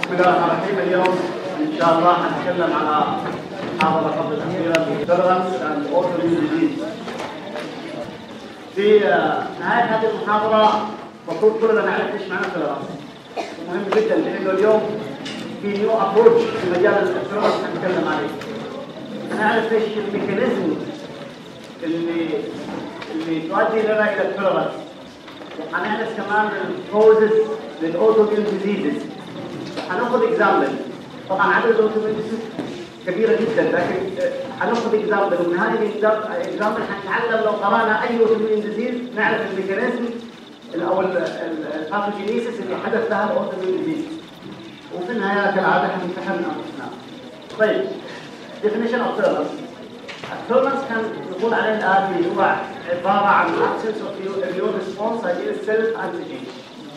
بسم الله الرحمن الرحيم اليوم ان شاء الله حنتكلم على محاضره قبل الاخيره بالتولرنس اند اوتوميون في آه، نهايه هذه المحاضره المفروض كلنا نعرف ايش معنى التولرنس مهم جدا لانه اليوم في نيو ابروتش في مجال التولرنس حنتكلم عليه نعرف ايش الميكانيزم اللي اللي تؤدي لنا الى التولرنس وحنعرف كمان الكوزز للاوتوميون ديزيزز هناخد اكزامبل طبعا عدد الاوتوميون ديزيز كبيره جدا لكن آه، هناخد اكزامبل ومن هذه الاكزامبل هنتعلم لو قرانا اي اوتوميون ديزيز نعرف الميكانيزم او الباثوجينيسيس اللي حدث لها الاوتوميون ديزيز وفي النهايه كالعاده هنمتحن انفسنا طيب definition of tolerance التولرنس كان نقول عليه الآتي هو عبارة عن absence of immune response against self antigen.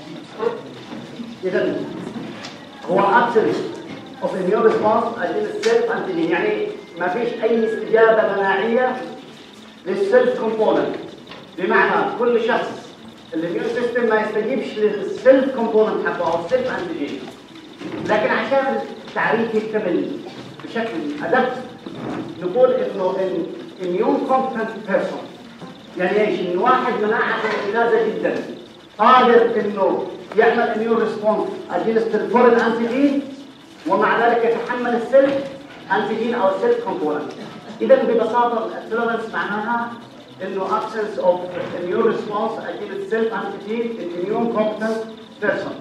إذا هو absence of immune response against self antigen يعني ما فيش أي استجابة مناعية للسيلف كومبوننت بمعنى كل شخص الاميون سيستم ما يستجيبش للسيلف كومبوننت حقه أو السيلف انتيجين لكن عشان التعريف يكتمل بشكل أدق نقول انه immune competent person يعني ايش؟ ان واحد مناعته ممتازه جدا قادر انه يعمل immune response against الفورين انتيجين ومع ذلك يتحمل السيلف انتيجين او السيلف كومبوننت اذا ببساطه التولرنس معناها انه absence of immune response against self antigen in immune competent person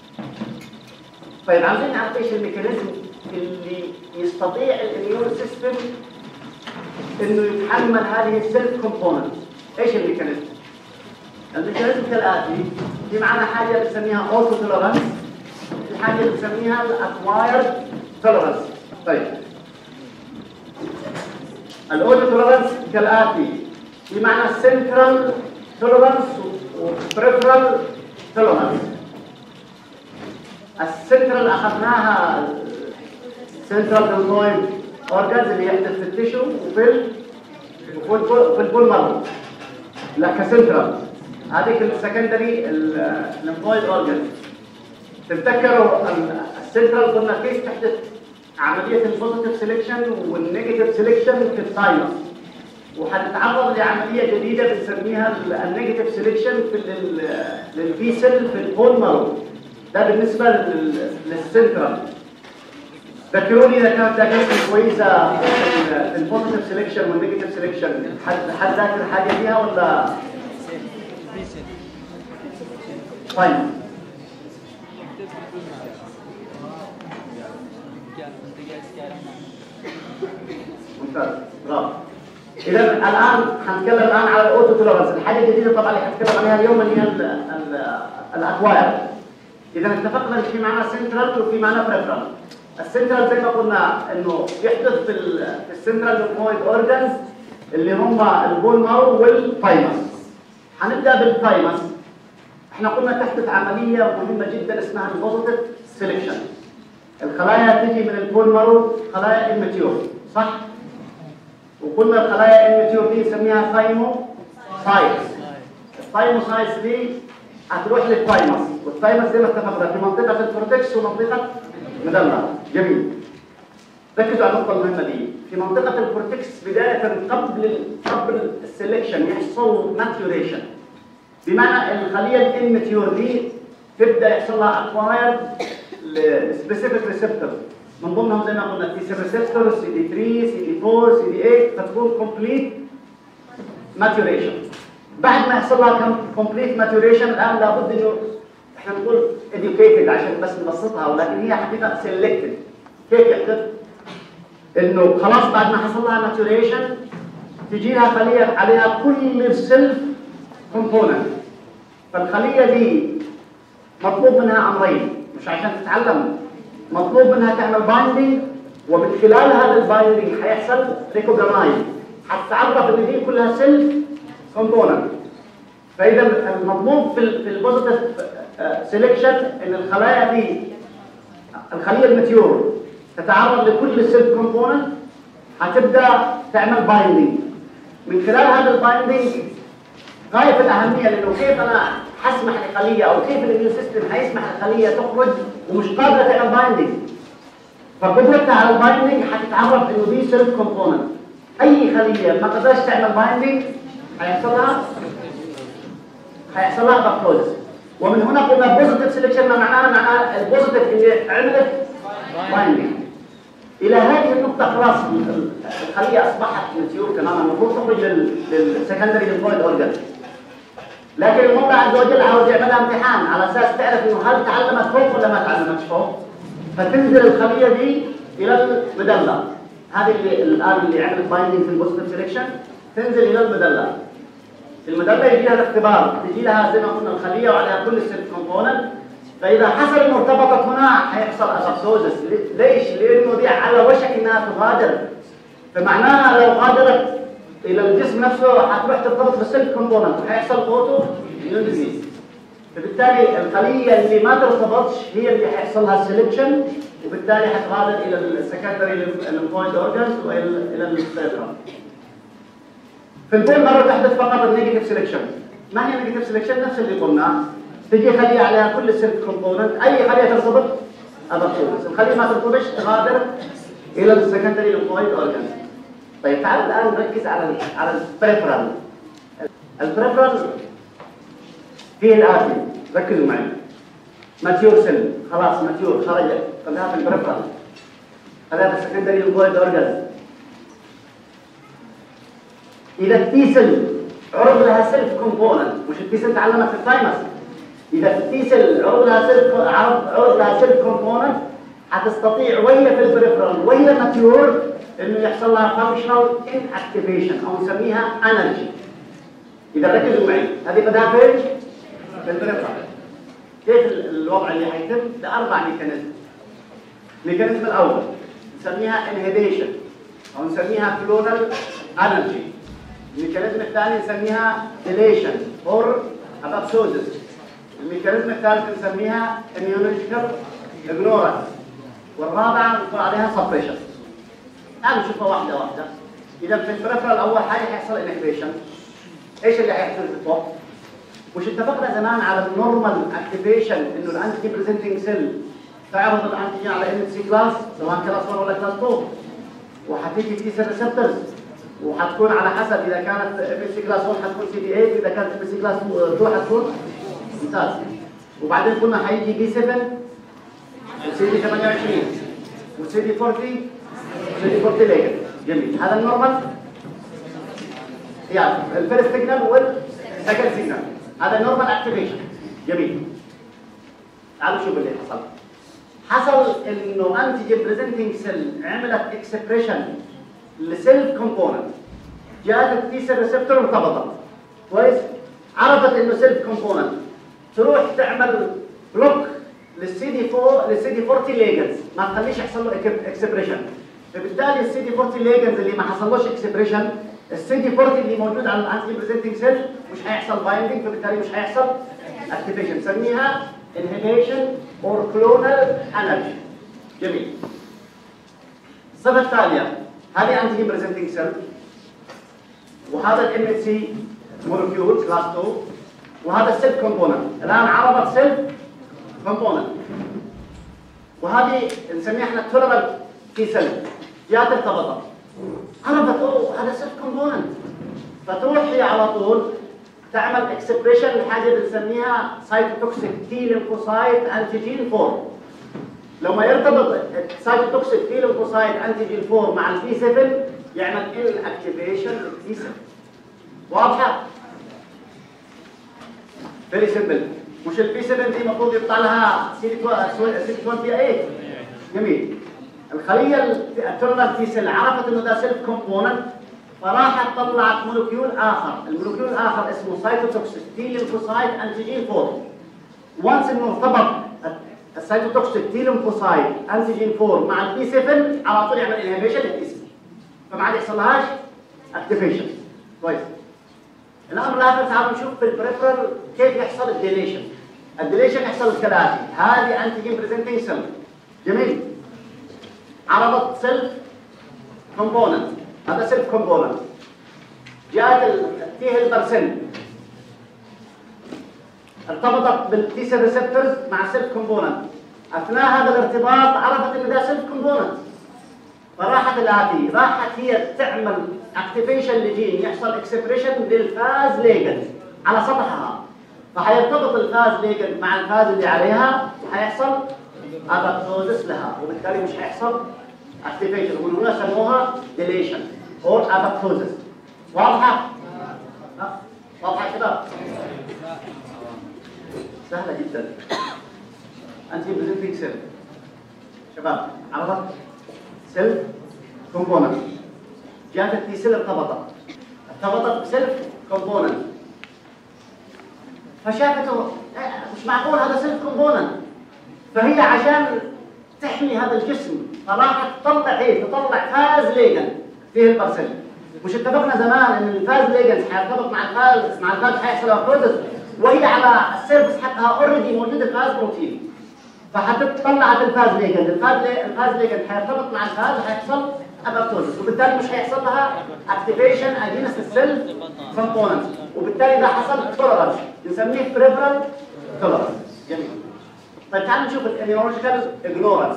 طيب عاوزين نعرف ايش الميكانيزم اللي يستطيع الاميون سيستم انه يتحمل هذه السيلف كومبوننت ايش الميكانيزم الميكانيزم كالاتي في معنا حاجه بنسميها اوتو تولرنس في حاجه بنسميها الاكوايرد تولرنس طيب الاوتو تولرنس كالاتي في معنى سنترال تولرنس وبريفرال تولرنس السنترال اخذناها سنترال دلتويد اورجانز اللي يحدث في التيشو وفي ال وفي البول- في البول مارو لا كسنترال هذيك السكندري الليمفويد اورجانز تتذكروا ال- السنترال قلنا كيف تحدث عمليه البوزيتيف سيلكشن والنيجاتيف سيلكشن في الثايمس وحنتعرض لعمليه جديده بنسميها النيجاتيف سيلكشن في للبي سيل في البول مارو ده بالنسبه لل- للسنترال ذكروني اذا كانت ذاكرتي كويسه في البوزيتيف سيلكشن والنيجاتيف سيلكشن حد حد ذاكر حاجه فيها ولا طيب ممتاز برافو اذا الان حنتكلم الان على الاوتو تولرنس الحاجه الجديده طبعا اللي حنتكلم عليها اليوم اللي هي ال- ال- الاكواير اذا اتفقنا ان في معنى سنترال وفي معنى بريفرال السنترال زي ما قلنا انه يحدث في ال- في السنترال ليمفويد اورجانز اللي هم البول مارو والثايمس هنبدا بالثايمس احنا قلنا تحدث عمليه مهمه جدا اسمها البوزيتيف سيلكشن الخلايا تجي من البول مارو خلايا اماتيور صح وقلنا الخلايا الاماتيور دي نسميها ثايمو سايتس الثايموسايتس دي هتروح للثايمس والثايمس زي ما اتفقنا في منطقه الكورتكس ومنطقه مدلة جميل ركزوا على النقطه المهمه دي في منطقه الكورتكس بدايه قبل قبل السلكشن يحصل ماتيوريشن بمعنى الخليه الاماتيور دي تبدا يحصل لها اكواير لسبيسيفيك ريسبتورز من ضمنهم زي ما قلنا تي سي ريسبتور سي دي 3 سي دي 4 سي دي 8 فتكون كومبليت ماتيوريشن بعد ما يحصل لها كومبليت ماتيوريشن الان لابد انه احنا نقول educated عشان بس نبسطها ولكن هي حقيقه selected كيف يحدث؟ انه خلاص بعد ما حصل لها ماتيوريشن تجي لها خليه عليها كل السيلف كومبوننت فالخليه دي مطلوب منها امرين مش عشان تتعلم مطلوب منها تعمل بايندينج ومن خلال هذا البايندينج حيحصل ريكوجنايز حتتعرف ان دي كلها سيلف كومبوننت فاذا المطلوب في ال في البوزيتيف سيلكشن ان الخلايا دي الخليه الماتيور تتعرض لكل السيلف كومبوننت هتبدا تعمل بايندينج من خلال هذا البايندينج غايه في الاهميه لانه كيف انا حسمح لخليه او كيف الاميون سيستم حيسمح للخليه تخرج ومش قادره تعمل بايندينج فقدرتها على البايندينج حتتعرف انه دي سيلف كومبوننت اي خليه ما قدرتش تعمل بايندينج هيحصل لها هيحصل لها بكتوزس ومن هنا قلنا بوزيتيف سيلكشن ما معناها معناها البوزيتيف اللي عملت بايندينج الى هذه النقطه خلاص الخليه اصبحت ماتيور تماما المفروض تخرج للسكندري للفويد اورجان لكن المولى عز وجل عاوز يعملها امتحان على اساس تعرف انه هل تعلمت فوق ولا ما تعلمتش فوق فتنزل الخليه دي الى المدلة هذه اللي الان اللي عملت بايندينج في البوزيتيف سيلكشن تنزل الى المدلة المدلة يجي لها الاختبار تجي لها زي ما قلنا الخليه وعليها كل السيل كومبوننت فاذا حصل انه ارتبطت هنا حيحصل ابسوزس ليش؟ لانه دي على وشك انها تغادر فمعناها لو غادرت الى الجسم نفسه حتروح ترتبط بالسيل كومبوننت وحيحصل اوتو ديزيز فبالتالي الخليه اللي ما ترتبطش هي اللي حيحصل لها سيلكشن وبالتالي حتغادر الى السكندري ليمفويد اورجنز والى السيرفر في البول مره تحدث فقط النيجاتيف سيلكشن ما هي النيجاتيف سيلكشن نفس اللي قلناه تجي خليه عليها كل السيلف كومبوننت اي خليه ترتبط ابرتوبس الخليه ما ترتبطش تغادر الى السكندري ليمفويد اورجنز طيب تعالوا الان نركز على ال على البريفرال البريفرال فيه الاتي ركزوا معي ماتيور سيل خلاص ماتيور خرجت خليها في البريفرال خليها في السكندري ليمفويد اورجنز اذا التي سيل عرض لها سيلف كومبوننت مش التي سيل تعلمت في التايمس اذا التي سيل عرض لها سيلف عرض لها سيلف كومبوننت هتستطيع وهي في البريفرال وهي ماتيور انه يحصل لها فانكشنال ان اكتيفيشن او نسميها انرجي اذا ركزوا معي هذه بدها فين؟ في البريفرال كيف الوضع اللي حيتم؟ باربع ميكانيزم الميكانيزم الاول نسميها انهبيشن او نسميها كلونال انرجي الميكانيزم الثاني نسميها ديليشن اور ابابسوزس الميكانيزم الثالث نسميها immunological ignorance والرابعه نقول عليها سبريشن تعالوا نشوفها واحده واحده اذا في البريفرال اول حاجه حيحصل انكريشن ايش اللي حيحصل في الفوق مش اتفقنا زمان على النورمال اكتيفيشن انه الانتي بريزنتنج سيل تعرض الانتيجين على ام سي كلاس سواء كلاس 1 ولا كلاس 2 وحتيجي تي سيل ريسبتورز وحتكون على حسب اذا كانت ام سي كلاس 1 حتكون سي دي 8 اذا كانت ام سي كلاس 2 حتكون ممتاز وبعدين قلنا حيجي بي 7 وسي دي 28 وسي دي 40 وسي دي 40 ليجن جميل هذا النورمال يعني الفيرست سيجنال والسكند سيجنال هذا النورمال اكتيفيشن جميل تعالوا شوف اللي حصل حصل انه انتيجين بريزنتنج سيل عملت اكسبريشن لسيلف كومبوننت جاءت التي سيل ريسبتور ارتبطت كويس عرفت انه سيلف كومبوننت تروح تعمل بلوك للسي دي 4 للسي دي 40 ليجنز ما تخليش يحصل له اكسبريشن فبالتالي السي دي 40 ليجنز اللي ما حصلوش اكسبريشن السي دي 40 اللي موجود على الانتي بريزنتنج سيل مش هيحصل بايندينج فبالتالي مش هيحصل اكتيفيشن نسميها inhibition or clonal energy جميل الصفه الثانيه هذه انتي بريزنتنج سيل وهذا الام اتش سي مولكيول كلاس 2 وهذا السيل كومبوننت الان عرضت سيل كومبوننت وهذه نسميها احنا تولرنت في سيل جات ارتبطت عرفت اوه هذا سيل كومبوننت فتروح هي على طول تعمل اكسبريشن لحاجه بنسميها سايتوتوكسيك تي ليمفوسايت انتيجين 4 لما يرتبط السايتوتوكسيك تي ليمفوسايت انتيجين 4 مع البي 7 يعمل ان اكتيفيشن للبي 7 واضحه؟ فيري سمبل مش البي 7 دي المفروض يطلع لها سي 28 جميل الخليه الترنال تي سيل عرفت انه ده سيلف كومبوننت فراحت طلعت مولكيول اخر المولكيول الاخر اسمه سايتوتوكسيك تي ليمفوسايت انتيجين 4 وانس انه ارتبط السايتوتوكسيك تي ليمفوسايت انتيجين 4 مع البي 7 على طول يعمل انهبيشن للبي 7 فما عاد يحصل لهاش اكتيفيشن كويس الامر الاخر تعالوا نشوف في البريفرال كيف يحصل الديليشن الديليشن يحصل كالاتي هذه انتيجين بريزنتنج سيل جميل عرضت سيلف كومبوننت هذا سيلف كومبوننت جاءت التي هيلبر سيل ارتبطت بالتي سيل ريسبتورز مع سيلف كومبوننت اثناء هذا الارتباط عرفت ان ده سيلف كومبوننت فراحت الاتي راحت هي تعمل اكتيفيشن لجين يحصل اكسبريشن للفاز ليجند على سطحها فحيرتبط الفاز ليجند مع الفاز اللي عليها وحيحصل ابابتوزس لها وبالتالي مش حيحصل اكتيفيشن ومن هنا سموها ديليشن اور ابابتوزس واضحه؟ واضحه يا شباب؟ سهله جدا انتي بريزنتنج سيل شباب عرفت؟ سيل كومبوننت جاءت التي سيل ارتبطت ارتبطت بسيلف كومبوننت فشافته مش معقول هذا سيلف كومبوننت فهي عشان تحمي هذا الجسم فراحت تطلع ايه تطلع فاز ليجن فيه البرسل مش اتفقنا زمان ان الفاز ليجن حيرتبط مع الفاز مع الفاز حيحصل ابروزس وهي على السيرفس حقها اوريدي موجوده فاز بروتين فحتطلع الفاز ليجن الفاز الفاز ليجن حيرتبط مع الفاز وحيحصل ابابتوزس وبالتالي مش هيحصل لها اكتيفيشن اجينست السيل كومبوننت وبالتالي ده حصل تولرنس نسميه بريفرال تولرنس جميل طيب تعالوا نشوف الاميونولوجيكال اجنورنس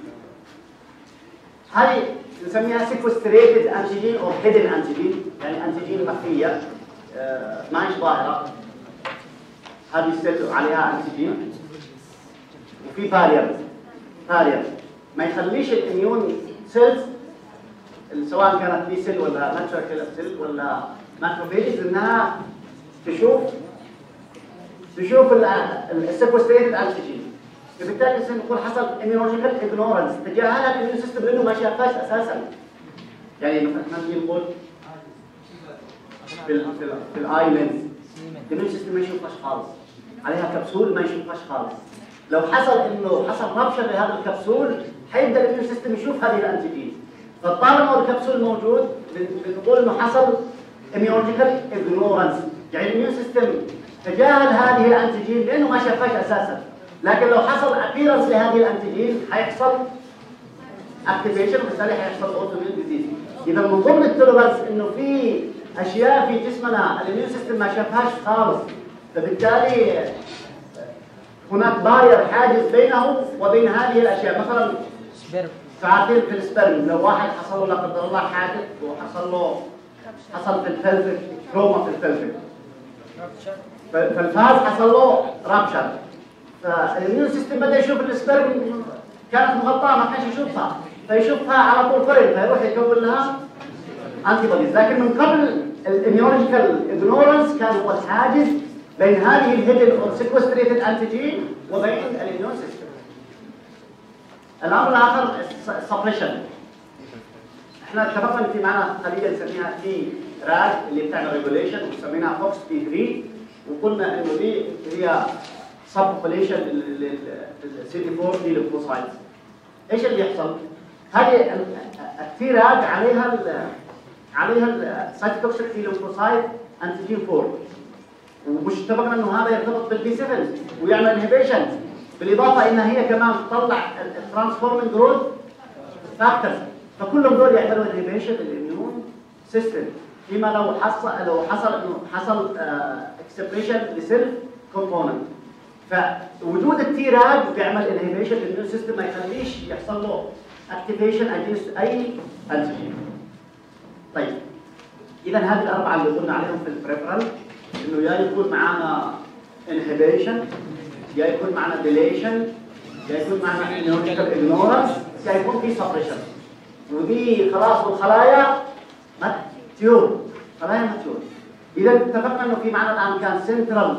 هذه نسميها سيكوستريتد انتيجين او هيدن انتيجين يعني انتيجين مخفيه آه ما هيش ظاهره هذه السيل عليها انتيجين وفي بارير بارير ما يخليش الاميون سيلز سواء كانت بي سيل ولا ناتشورال كيلر سيل ولا ماكروفيجز انها تشوف تشوف السيكوستريتد انتيجين فبالتالي نقول حصل اميونولوجيكال اجنورنس تجاهلها الاميون سيستم لانه ما شافهاش اساسا يعني مثلا نقول في ال في, ال في الاي لينز الاميون سيستم ما يشوفهاش خالص عليها كبسول ما يشوفهاش خالص لو حصل انه حصل ربشه لهذا الكبسول حيبدا الاميون سيستم يشوف هذه الانتيجين فطالما الكبسول موجود بنقول انه حصل اميونولوجيكال اجنورنس يعني الاميون سيستم تجاهل هذه الانتيجين لانه ما شافهاش اساسا لكن لو حصل ابيرنس لهذه الانتيجين حيحصل اكتيفيشن وبالتالي حيحصل اوتوميون ديزيز اذا من ضمن التولرنس انه في اشياء في جسمنا الاميون سيستم ما شافهاش خالص فبالتالي هناك بارير حاجز بينه وبين هذه الاشياء مثلا ساعتين في السبرم لو واحد حصل له لا قدر الله حادث وحصل له حصل في الفلفل تروما في الفلفل فالفاز حصل له رابشر فالميون سيستم بدا يشوف السبرم كانت مغطاه ما كانش يشوفها فيشوفها على طول فرن فيروح يكون لها انتي بوديز لكن من قبل الاميونولوجيكال اجنورنس كان هو الحاجز بين هذه الهيدن او سيكوستريتد انتيجين وبين الاميون سيستم الامر الاخر سبريشن احنا اتفقنا ان في معنا خليه نسميها تي راج اللي بتعمل ريجوليشن وسميناها فوكس بي 3 وقلنا انه دي هي سب بوبوليشن للسي دي 4 دي ليمفوسايتس ايش اللي يحصل؟ هذه التي راج عليها ال عليها السايتوتوكسيك تي ليمفوسايت انتيجين 4 ومش اتفقنا انه هذا يرتبط بالبي 7 ويعمل انهبيشن بالاضافه ان هي كمان تطلع الترانسفورمينج جروث فاكتورز فكلهم دول يعملوا انهبيشن للاميون سيستم فيما لو حصل لو حصل انه حصل اكسبريشن لسيلف كومبوننت فوجود التي راج بيعمل انهبيشن للاميون سيستم ما يخليش يحصل له اكتيفيشن اجينست اي انتيجين طيب اذا هذه الاربعه اللي قلنا عليهم في البريفرال انه يا يكون معنا انهبيشن يا يكون معنا ديليشن يا يكون معنا انيوريكال اجنورنس يا يكون في سبريشن ودي خلاص والخلايا ماتيور خلايا ماتيور اذا اتفقنا انه في معنا الان كان سنترال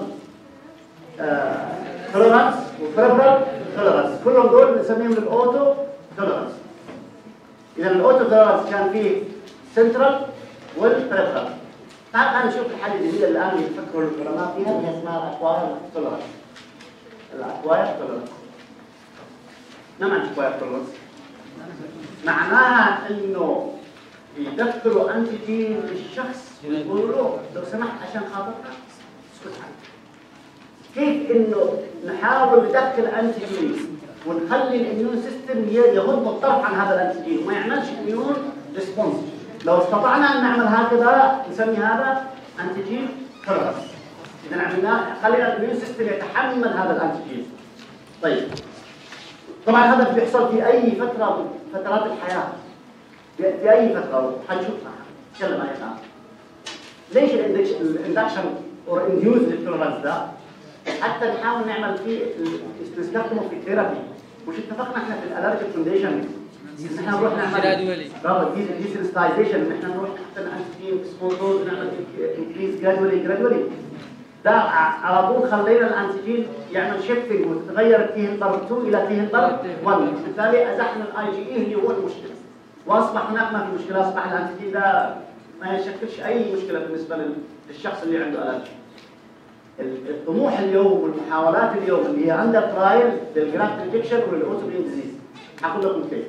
تولرانس وفيبرال تولرانس كلهم دول نسميهم الاوتو تولرانس اذا الاوتو تولرانس كان فيه سنترال والبريفرال تعال تعال نشوف الحاجه الجديده اللي الان يفكروا العلماء فيها اللي هي اسمها الاكواير تولرانس الاكواير تولرانس ما معنى اكواير تولرانس؟ معناها انه يدخلوا انتيجين للشخص ويقولوا له لو سمحت عشان خاطرنا اسكت عنك كيف انه نحاول ندخل انتيجين ونخلي الاميون سيستم يغض الطرف عن هذا الانتيجين وما يعملش اميون ريسبونس لو استطعنا ان نعمل هكذا نسمي هذا انتيجين تولرانس اذا عملنا خلينا الاميون سيستم يتحمل هذا الانتيجين طيب طبعا هذا بيحصل في اي فتره من فترات الحياه في اي فتره حنشوفها نتكلم عليها الان ليش الاندكشن اور انديوز للتولرنس ده حتى نحاول نعمل فيه نستخدمه في الثيرابي مش اتفقنا احنا في الالرجيك كونديشن ان احنا نروح نعمل برافو ديسنسيتايزيشن ان احنا نروح حتى نعمل سبونتوز نعمل انكريز جرادولي جرادولي ده على طول خلينا الانتيجين يعمل شيفتنج وتتغير تي هيلبر 2 الى تي هيلبر 1 بالتالي ازحنا الاي جي اي اللي هو المشكله واصبح هناك ما في مشكله اصبح الانتيجين ده ما يشكلش اي مشكله بالنسبه للشخص اللي عنده الرجي الطموح اليوم والمحاولات اليوم اللي هي عندها ترايل للجرافت انجكشن وللاوتوبين ديزيز هقول لكم كيف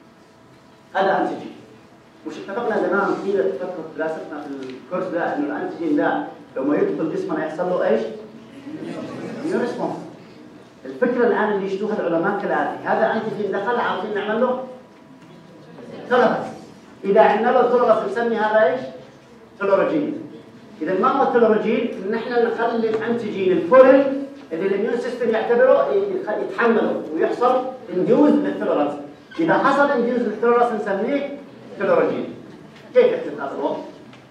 هذا انتيجين مش اتفقنا زمان في فتره دراستنا في الكورس ده انه الانتيجين ده لما يدخل جسمنا يحصل له ايش؟ نيو ريسبونس الفكره الان اللي يشتوها العلماء كالاتي هذا انتيجين دخل عاوزين نعمل له تولرنس اذا عندنا له تولرنس نسمي هذا ايش؟ تولوروجين اذا ما هو التولوروجين؟ ان احنا نخلي الانتيجين الفورين اللي الاميون سيستم يعتبره يتحمله ويحصل انديوز للتولرنس اذا حصل انديوز للتولرنس نسميه تولوروجين كيف يحدث هذا الوقت؟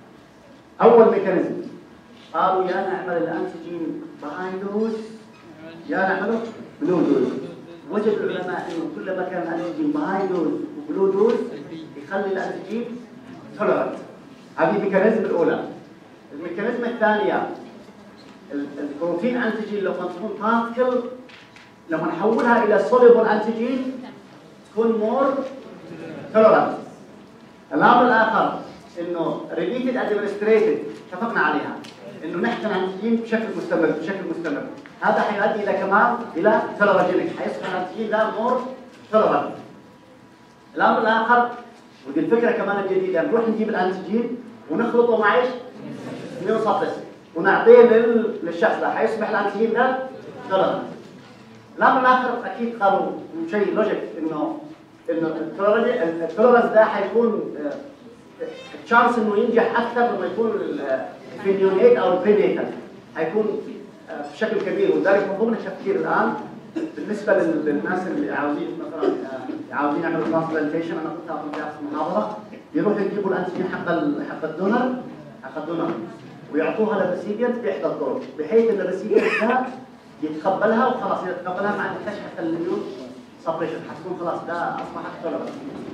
اول ميكانيزم قالوا يا نعمل الانتيجين باي دوز يا نعمله بلو دوز وجد العلماء انه كل ما كان الانتيجين باي دوز وبلو دوز يخلي الانتيجين تولرنت هذه الميكانيزم الاولى الميكانيزم الثانيه البروتين انتيجين لما تكون بارتكل لما نحولها الى سوليبل انتيجين تكون مور تولرنت الامر الاخر انه ريبيتد ادمنستريتد اتفقنا عليها انه نحقن الانتيجين بشكل مستمر بشكل مستمر هذا حيؤدي الى كمان الى تولرجينيك حيصبح الانتيجين ده مور تولرنت الامر الاخر ودي الفكره كمان الجديده نروح نجيب الانتيجين ونخلطه مع ايش؟ نيوصابس ونعطيه لل... للشخص ده حيصبح الانتيجين ده تولرنت الامر الاخر اكيد قالوا شيء لوجيك انه انه التولرنس ده حيكون الشانس انه ينجح اكثر لما يكون في النيونيت او البرينيتال حيكون بشكل كبير ولذلك من ضمن التفكير الان بالنسبه للناس اللي عاوزين مثلا عاوزين يعملوا ترانسبلانتيشن انا كنت اعطي في محاضره يروحوا يجيبوا الانتيجين حق حق الدونر حق الدونر ويعطوها للريسيبيانت باحدى الطرق بحيث ان الريسيبيانت ده يتقبلها وخلاص يتقبلها مع انتهاء حتى المليون سبريشن حتكون خلاص ده اصبحت تولرنس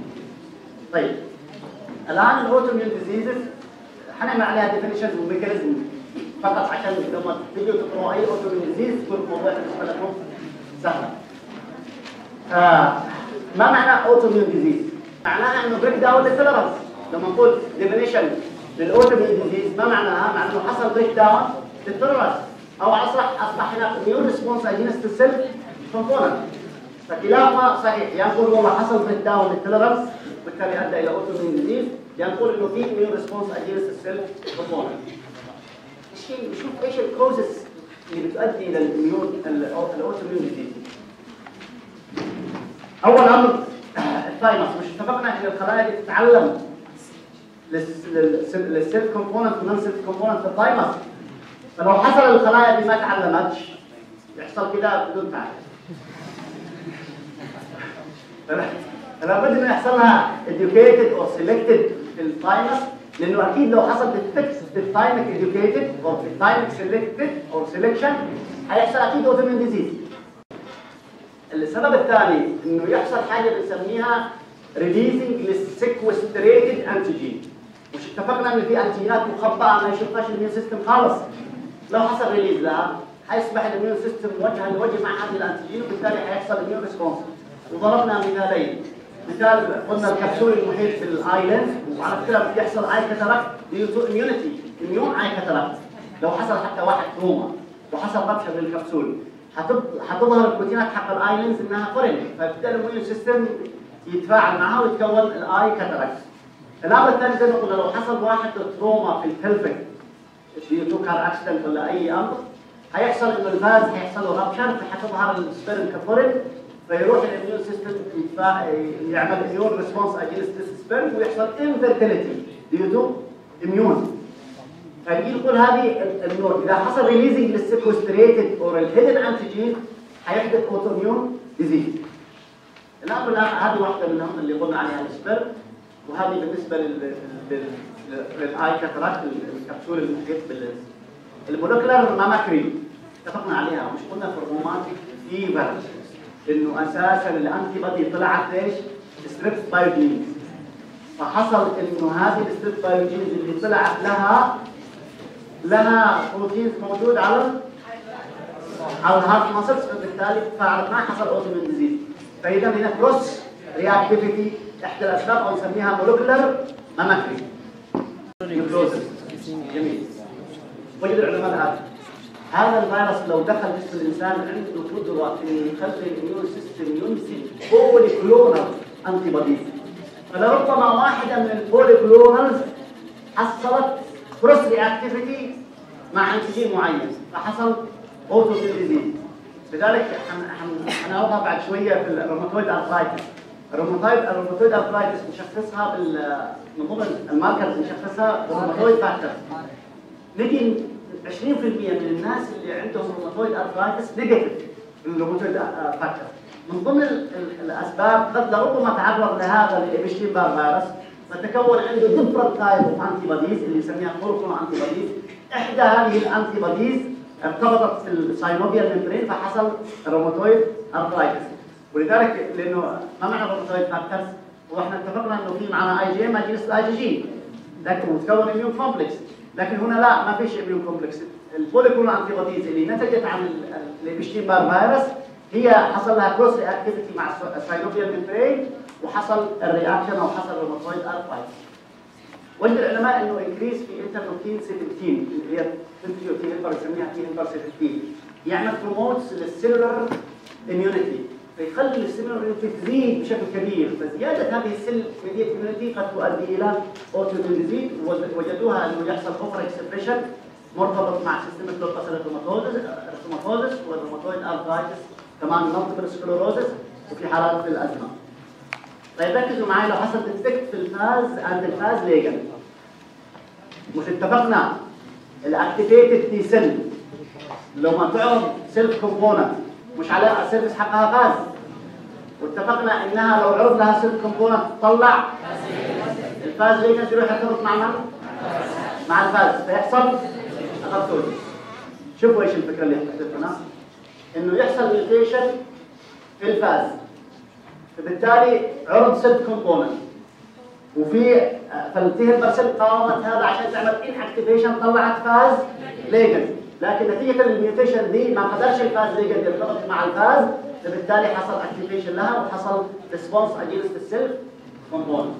طيب الان الاوتوميون ديزيزز حنعمل عليها ديفينيشنز وميكانيزم فقط عشان لما تيجوا تقروا اي اوتوميون ديزيز تكون الموضوع بالنسبه لكم سهل آه ما معنى اوتوميون ديزيز؟ معناها انه بريك داون للتولرنس لما نقول ديفينيشن للاوتوميون ديزيز ما معناها؟ معناه انه حصل بريك داون للتولرنس او اصبح اصبح هناك اميون ريسبونس اجينست السيل كومبوننت فكلاهما صحيح يا نقول والله حصل بريك داون للتولرنس بالتالي ادى الى اوتوميون ديزيز يا نقول انه في اميون ريسبونس اجينست السيل كومبوننت نشوف ايش الكوزز اللي بتؤدي الى الاميون الاوتوميون ديزيز اول امر الثايمس مش اتفقنا ان الخلايا دي تتعلم للسيل كومبوننت ونون سيل كومبوننت في الثايمس فلو حصل الخلايا دي ما تعلمتش يحصل كده بدون تعلم فلا بد انه يحصل لها educated or selected في الثايمس لانه اكيد لو حصل ديفكت في الثايمك educated او في الثايمك selected or selection هيحصل اكيد اوتومين ديزيز السبب الثاني انه يحصل حاجه بنسميها releasing للسيكوستريتد انتيجين مش اتفقنا ان في انتيجينات مخبأه ما يشوفهاش الاميون سيستم خالص لو حصل ريليز لها هيصبح الاميون سيستم وجها لوجه مع هذه الانتيجين وبالتالي هيحصل اميون ريسبونس وضربنا مثالين مثال قلنا الكبسول المحيط في الايلاند وعلى فكره بيحصل اي كاتاراكت ديو تو اميونيتي اميون اي كاتاراكت لو حصل حتى واحد تروما وحصل ربشه للكبسول حتظهر البروتينات حق الايلاندز انها فورين فبالتالي الاميون سيستم يتفاعل معها ويتكون الاي كاتاراكت الامر الثاني زي ما قلنا لو حصل واحد تروما في البلفيك ديو تو كار اكسيدنت ولا اي امر هيحصل انه الفاز هيحصل له رابشر فحتظهر السبيرم كفورين فيروح الاميون سيستم يعمل اميون ريسبونس اجينست سبيرم ويحصل انفيرتيليتي ديو تو اميون فنجي نقول هذه النوع اذا حصل ريليزنج للسيكوستريتد اور الهيدن انتيجين هيحدث اوتوميون ديزيز الامر الاخر هذه واحده منهم اللي قلنا عليها السبر وهذه بالنسبه لل للاي كاتراكت الكبسول المحيط بال المولكولار ماماكري اتفقنا عليها مش قلنا في الروماتيك فيفر انه اساسا الانتي بادي طلعت ايش؟ ستريبس بايوجينز فحصل انه هذه الستريبس بايوجينز اللي طلعت لها لها بروتين موجود على على الهارت ماسلز فبالتالي فعرفنا حصل اوتومين ديزيز فاذا هنا كروس رياكتيفيتي احدى الاسباب او نسميها مولكولر ماماكري جميل وجد العلماء هذا هذا الفيروس لو دخل جسم الانسان عنده قدره انه يخلي الاميون سيستم ينتج بولي كلونال انتي بوديز فلربما واحده من البولي كلونالز حصلت كروس رياكتيفيتي مع انتيجين معين فحصل اوتو ديزيز لذلك حنعرضها بعد شويه في الروماتويد ارثرايتس الروماتويد الروماتويد ارثرايتس نشخصها بال من ضمن الماركرز نشخصها بالروماتويد فاكتور نجي 20% من الناس اللي عندهم روماتويد ارثرايتس نيجاتيف الروماتويد فاكتور من ضمن الاسباب قد لربما تعرض لهذا الابشتين بار فيروس فتكون عنده ديفرنت تايب اوف انتي بوديز اللي يسميها مونوكلونال انتي بوديز احدى هذه الانتي بوديز ارتبطت في الساينوفيال ممبرين فحصل روماتويد ارثرايتس ولذلك لانه ما معنى روماتويد فاكتورز واحنا اتفقنا انه في معنا اي جي ما جينس الاي جي جين لكن متكون اميون كومبلكس لكن هنا لا ما فيش اميون كومبلكس البوليكلونال انتي بوديز اللي نتجت عن الابشتين بار فيروس هي حصل لها كروس رياكتيفيتي مع الساينوفيال ممبرين وحصل الرياكشن او حصل روماتويد ارثرايتس وجد العلماء انه انكريس في انترلوكين 17 اللي هي تي هيلبر يسميها تي هيلبر 17 يعمل بروموتس للسيلولر اميونيتي فيخلي السيلولر اميونيتي تزيد بشكل كبير فزياده هذه السيل اميونيتي قد تؤدي الى اوتو ديزيز وجدوها انه يحصل اوفر اكسبريشن مرتبط مع سيستم الدوباسيل الروماتوزس والروماتويد ارثرايتس كمان مالتيبل سكلوروزس وفي حالات الازمه طيب ركزوا معي لو حصل ديفكت في الفاز عند الفاز ليجن مش اتفقنا الاكتيفيتد تي سيل لو ما تعرض سيلف كومبوننت مش على السيرفس حقها فاز واتفقنا انها لو عرض لها سيلف كومبوننت تطلع الفاز ليجن يروح يرتبط مع من؟ مع الفاز فيحصل اغطوج شوفوا ايش الفكره اللي حدثت هنا انه يحصل ميوتيشن في الفاز فبالتالي عرض سيلف كومبوننت وفي فالتي البرسل قاومت هذا عشان تعمل ان اكتيفيشن طلعت فاز ليجن لكن نتيجه الميوتيشن دي ما قدرش الفاز ليجن يرتبط مع الفاز فبالتالي حصل اكتيفيشن لها وحصل ريسبونس اجينست السيلف كومبوننت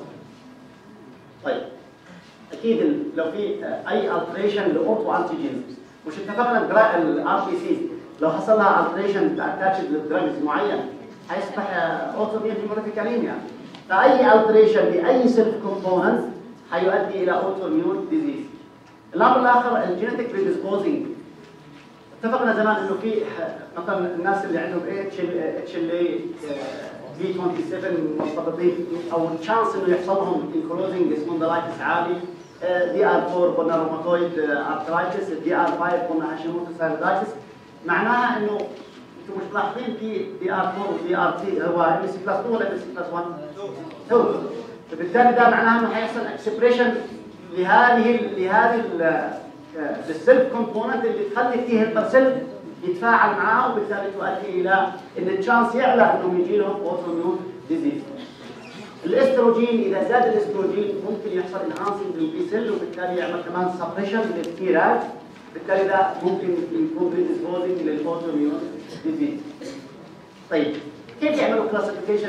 طيب اكيد لو في اي التريشن لاوتو انتيجين مش اتفقنا الار بي سي لو حصل لها التريشن اتاتشد لدراجز معين هيصبح اوتوميون هيموريتيك انيميا فاي التريشن لاي سيلف كومبوننت هيؤدي الى اوتوميون ديزيز الامر الاخر الجينيتك بريديسبوزنج اتفقنا زمان انه في مثلا الناس اللي عندهم اتش اتش ال اي بي 27 مرتبطين او تشانس انه يحصل لهم انكلوزنج سبوندلايتس عالي دي ار 4 قلنا روماتويد ارثرايتس دي ار 5 قلنا هاشيموتو ثايرويدايتس معناها انه انتم مش ملاحظين في دي ار 4 ودي ار تي هو ام سي بلس 2 ولا ام سي بلس 1؟ تو فبالتالي ده معناها انه هيحصل اكسبريشن لهذه لهذه السيلف كومبوننت اللي تخلي فيه البرسل يتفاعل معاه وبالتالي تؤدي الى ان التشانس يعلى انهم يجي لهم اوتوميون ديزيز. الاستروجين اذا زاد الاستروجين ممكن يحصل انهانسنج للبي سيل وبالتالي يعمل كمان سبريشن للكيرات بالتالي ده ممكن يكون بريديسبوزنج للاوتوميون ديزيز. طيب كيف يعملوا كلاسيفيكيشن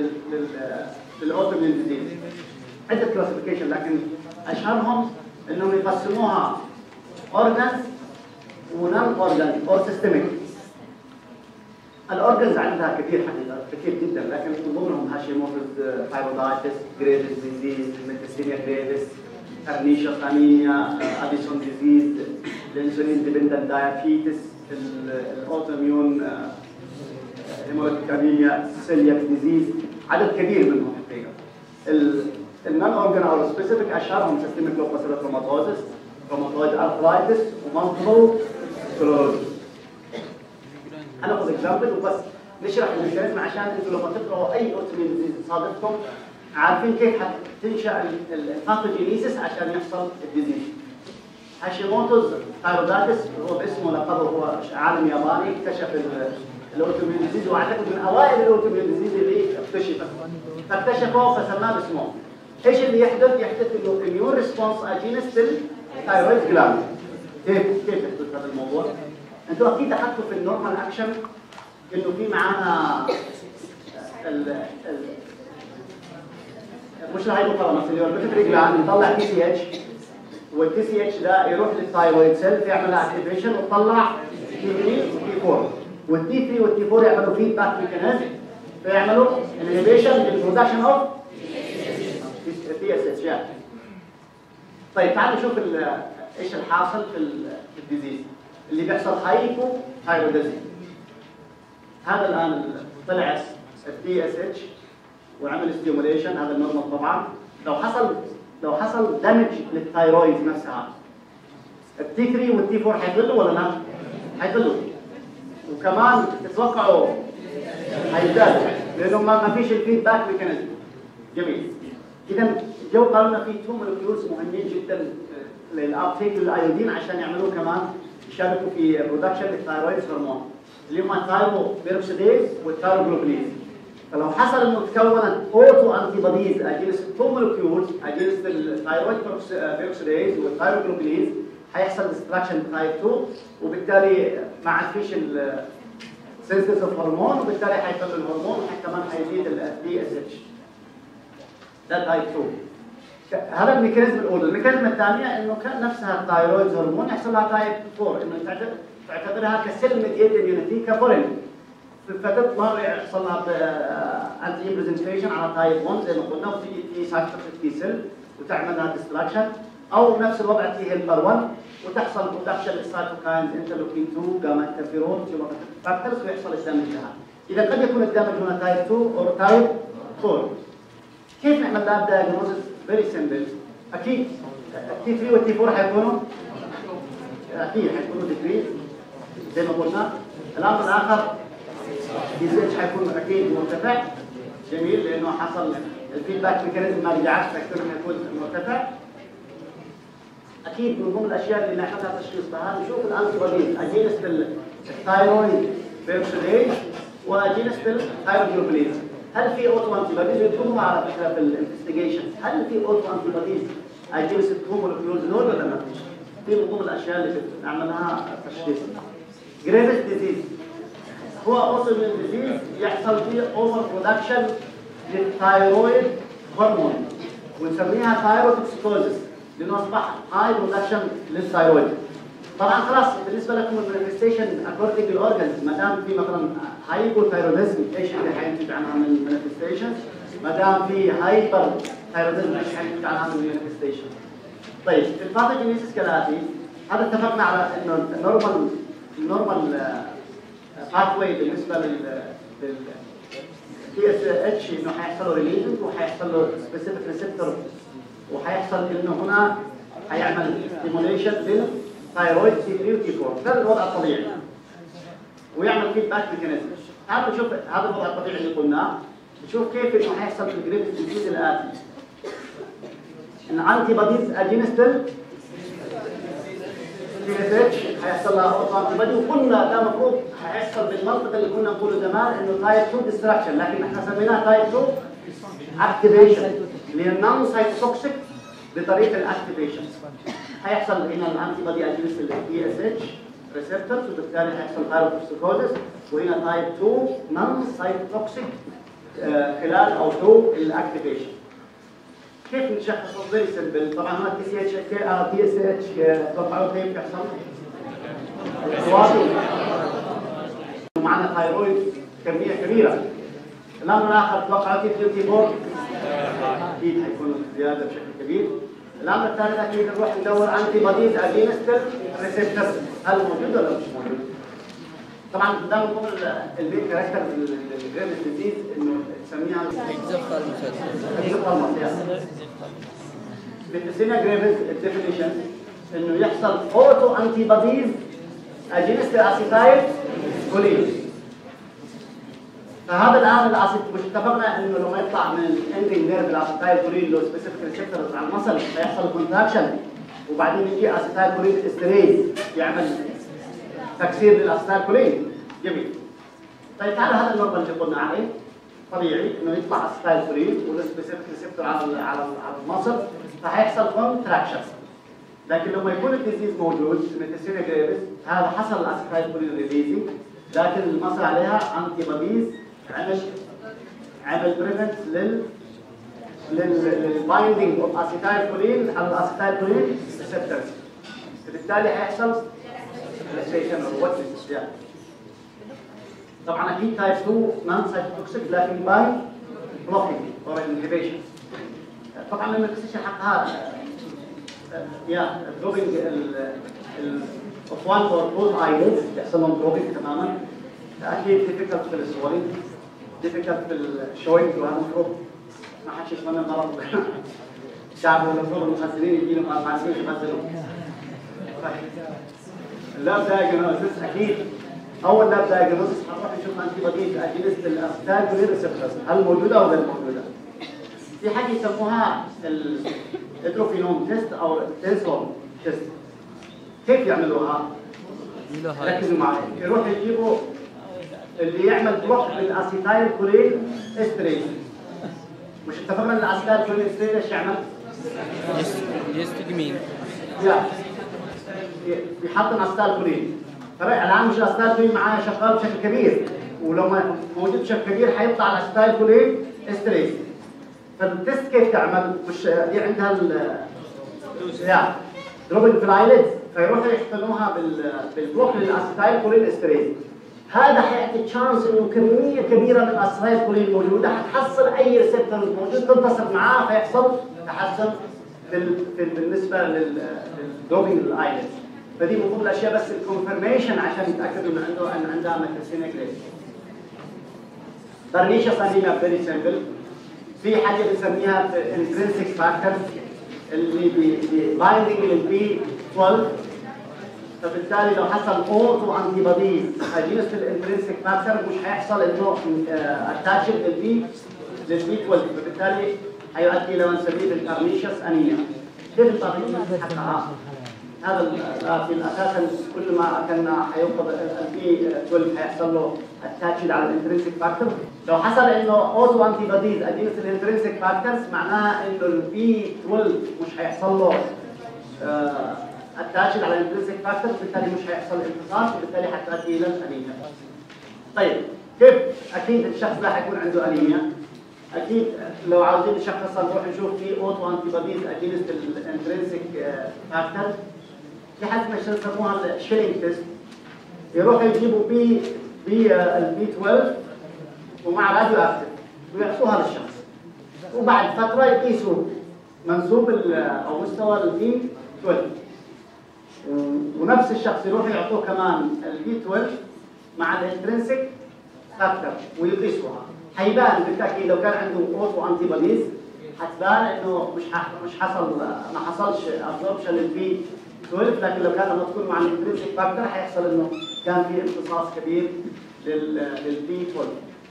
للاوتوميون ديزيز؟ عده كلاسيفيكيشن لكن اشهرهم انهم يقسموها اورجانز ونون اورجان او سيستميك. الاورجنز عندها كثير حقيقه كثير جدا لكن من ضمنهم هاشيموتوز ثايرويدايتس جريفز ديزيز ميتاسينيا جريفز ارنيشا ثانية اديسون ديزيز الانسولين ديبندنت دايابيتس الاوتوميون هيموليتيك انيميا سيلياك ديزيز عدد كبير منهم حقيقه النون اورجان او السبيسيفيك اشهرهم سيستميك لوباسيلوتروماتوزس روماتويد ارثرايتس ومالتيبل سكلروز هناخد اكزامبل وبس نشرح الميكانيزم عشان انتوا لما تقراوا اي اوتومين ديزيز تصادفكم عارفين كيف حتنشا الباثوجينيسيس عشان يحصل الديزيز هاشيموتوز ثايروداتس هو باسمه لقبه هو عالم ياباني اكتشف الاوتومين ديزيز واعتقد من اوائل الاوتومين ديزيز اللي اكتشفت فاكتشفه فسماه باسمه ايش اللي يحدث؟ يحدث انه اميون ريسبونس اجينست الثايرويد جلاند كيف كيف يحدث هذا الموضوع؟ انتوا اكيد اخذتوا في النورمال اكشن انه في معانا ال ال مش الهايبوثالاموس اللي هو البيتري جلاند يطلع تي سي اتش والتي سي اتش ده يروح للثايرويد سيل يعمل اكتيفيشن ويطلع تي 3 وتي 4 والتي 3 والتي 4 يعملوا فيدباك ميكانيزم فيعملوا انهبيشن للبرودكشن اوف تي اس اتش طيب تعالوا نشوف ايش الحاصل في الديزيز اللي بيحصل هايبو ثايروديزم هذا الان طلع التي اس اتش وعمل ستيموليشن هذا النورمال طبعا لو حصل لو حصل دمج للثايرويد نفسها التي 3 والتي 4 حيضلوا ولا لا؟ حيضلوا وكمان تتوقعوا حيزدادوا لانه ما فيش الفيدباك ميكانيزم جميل اذا جو قالوا لنا في تو مولكيولز مهمين جدا للابتيك للايودين عشان يعملوا كمان يشاركوا في برودكشن للثايرويد هرمون اللي هم الثايرو بيروكسيديز والثايروجلوبليز فلو حصل انه تكونت اوتو انتي بوديز اجينست تو مولكيولز اجينست الثايرويد بيروكسيديز والثايروجلوبليز هيحصل ديستراكشن تايب 2 وبالتالي ما عاد فيش السنسز اوف هرمون وبالتالي حيقل الهرمون كمان حيزيد الدي اس اتش ده تايب 2 هذا الميكانيزم الاولى، الميكانيزم الثانيه انه كان نفسها الثايرويد هرمون يحصل لها تايب 4 انه تعتبرها كسيل ميديت اميونيتي كفورين فتضطر يحصل لها انتي برزنتيشن على تايب 1 زي ما قلنا وتيجي تي سايتوتوكسيك تي سيل وتعمل لها ديستراكشن او نفس الوضع تي هيلبر 1 وتحصل برودكشن للسايتوكاينز انترلوكين 2 جاما انترفيرون فاكتورز ويحصل الدمج لها. اذا قد يكون الدمج هنا تايب 2 او تايب 4 كيف نعمل لها دايجنوزس فيري سمبل اكيد التي 3 والتي 4 حيكونوا اكيد حيكونوا ديكريز زي ما قلنا الامر الاخر دي اتش حيكون اكيد مرتفع جميل لانه حصل الفيدباك ميكانيزم ما رجعش فاكتور انه يكون مرتفع اكيد من ضمن الاشياء اللي نحتاجها تشخيص بها نشوف الانتي بوديز اجينست الثايرويد بيرسوليز واجينست الثايروجلوبليز هل في اوتو انتي بوديز يدخلوا على فكره في الانفستيجيشن هل في اوتو انتي بوديز اجينست الهومولوكيولز دول ولا ما فيش؟ دي من ضمن الاشياء اللي بنعملها تشخيص جريفز ديزيز هو اوتومين ديزيز يحصل فيه اوفر برودكشن للثايرويد هرمون ونسميها ثايروتوكسيكوزيس لانه اصبح هاي برودكشن للثايرويد طبعا خلاص بالنسبه لكم المانيفستيشن اكوردنج للاورجنز ما دام في مثلا هايبوثايروديزم ايش اللي حينتج عنها من المانيفستيشن ما دام في هايبر ثايروديزم ايش حينتج عنها من المانيفستيشن طيب الباثوجينيسيس كالاتي هذا اتفقنا على انه النورمال النورمال باثوي بالنسبه لل لل تي اس اتش انه حيحصل له ريليزنج وحيحصل له سبيسيفيك ريسبتور وحيحصل انه هنا حيعمل ستيموليشن للثايرويد تي 3 وتي 4 هذا الوضع الطبيعي ويعمل فيدباك ميكانيزم تعالوا نشوف هذا الوضع الطبيعي اللي قلناه نشوف كيف انه حيحصل في الجريد الديزيز الاتي ان انتي بوديز اجينست تي اس اتش هيحصل لها اوتو انتي بودي وقلنا ده المفروض هيحصل بالمنطق اللي كنا نقوله زمان انه تايب 2 ديستراكشن لكن احنا سميناها تايب 2 اكتيفيشن اللي هي النون سايتوكسيك بطريقه الاكتيفيشن هيحصل هنا الانتي بودي اجينست التي اس اتش ريسبتورز وبالتالي هيحصل ثايروتوكسيكوزيس وهنا تايب 2 نون سايتوكسيك خلال او ثرو الاكتيفيشن كيف نشخصه فيري سمبل طبعا هنا تي سي اتش تي اس اتش توقعوا كيف يحصل؟ ومعنا ثايرويد كميه كبيره الامر الاخر توقعوا كيف تي 4 اكيد حيكون زياده بشكل كبير الامر الثالث اكيد نروح ندور انتي بوديز اجينست ريسبتور هل موجود ولا مش موجود؟ طبعا ده من ضمن المين كاركتر الجريم ديزيز انه تسميها اكزوفالموس بتسميها جريفز الديفينيشن انه يحصل اوتو انتي بوديز اجينست الاسيتايل كولين فهذا الان الاسيد مش اتفقنا انه لما يطلع من الاندنج نيرف الاسيتايل كولين له سبيسيفيك ريسبتورز على المصل فيحصل كونتراكشن وبعدين يجي اسيتايل كولين استريز يعمل تكسير للاسيتايل كولين جميل طيب تعالوا هذا النورمال اللي قلنا عليه طبيعي انه يطلع اسيتايل كولين وله سبيسيفيك ريسبتور على ال على ال على المصل فهيحصل كونتراكشن لكن لما يكون الديزيز موجود ميتاسينيا جريفيس هذا حصل الاسيتايل كولين ريليزنج لكن المصل عليها انتي بوديز عمل عمل بريفنت لل للبايندينج اوف اسيتايل كولين على الاسيتايل كولين ريسبتورز فبالتالي هيحصل ريستيشن او وات طبعا اكيد تايب 2 نون سايتوكسيك لكن باي بلوكينج اور انهبيشن طبعا الميكسيشن حقها يا دروبينج ال of one or both eyelids يحصل لهم دروبينج تماما اكيد difficult في السوالين difficult في الشوينج وهذا المفروض ما حدش يتمنى المرض الشعب والمفروض المخزنين يجي لهم معلمين يخزنوا اللاب دايجنوزس اكيد اول لاب دايجنوزس هنروح نشوف انتي بوديز اجينست الاستاج ريسبتورز هل موجوده او غير موجوده؟ في حاجه يسموها الادروفينوم تيست او تنسوم تيست كيف يعملوها؟ ركزوا معي يروح يجيبوا اللي يعمل بلوك للاسيتايل كولين استريز مش اتفقنا ان الاسيتايل كولين استريز ايش يعمل؟ يستجمين لا بيحط الاسيتايل كولين فرق الان مش الاسيتايل كولين معاه شغال بشكل كبير ولو ما موجود بشكل كبير حيطلع الاسيتايل كولين استريز فالتست كيف تعمل؟ مش هي عندها ال يا دروبنج في الايليدز فيروحوا يحقنوها بال بالبلوك للاسيتايل كولين استريز هذا حيعطي تشانس انه كميه كبيره من الاسيتايل كولين موجوده حتحصل اي ريسبتور موجود تلتصق معاه فيحصل تحسن بال... بال... بالنسبه لل للدروبنج للايليدز فدي من ضمن الاشياء بس الكونفرميشن عشان يتاكدوا ان عنده ان عندها ميتاسينيك ليش برنيشا صانينا فيري سمبل في حاجه بنسميها انترنسيك فاكتور اللي بايندنج للبي 12 فبالتالي لو حصل اوتو انتي بوديز اجينست الانترنسيك فاكتور مش هيحصل انه اتاتشد للبي للبي 12 فبالتالي هيؤدي الى ما نسميه البرنيشس انيميا كيف البرنيشس حقها؟ هذا في اساسا كل ما كان حيوقف البي 12 حيحصل له اتاتشد على الانترنسيك فاكتور لو حصل انه اوتو انتي بوديز اجينست الانترنسيك فاكتورز معناها انه البي 12 مش هيحصل له اتاتشد على الانترنسيك فاكتور بالتالي مش هيحصل امتصاص وبالتالي حتؤدي الى الانيميا. طيب كيف اكيد الشخص ده حيكون عنده انيميا اكيد لو عاوزين نشخص نروح نشوف في اوتو انتي بوديز اجينست الانترنسيك فاكتور في حاجه يسموها الشيلينج تيست يروحوا يجيبوا بي بي البي 12 ومع راديو اكتف ويعطوها للشخص وبعد فتره يقيسوا منسوب او مستوى البي 12 ونفس الشخص يروح يعطوه كمان البي 12 مع الانترنسيك فاكتور ويقيسوها حيبان بالتاكيد لو كان عنده اوتو انتي بوديز حتبان انه مش مش حصل ما حصلش ابزوربشن للبي 12 لكن لو كان لما تكون مع الانترنسيك فاكتور حيحصل انه كان في امتصاص كبير لل للبي 12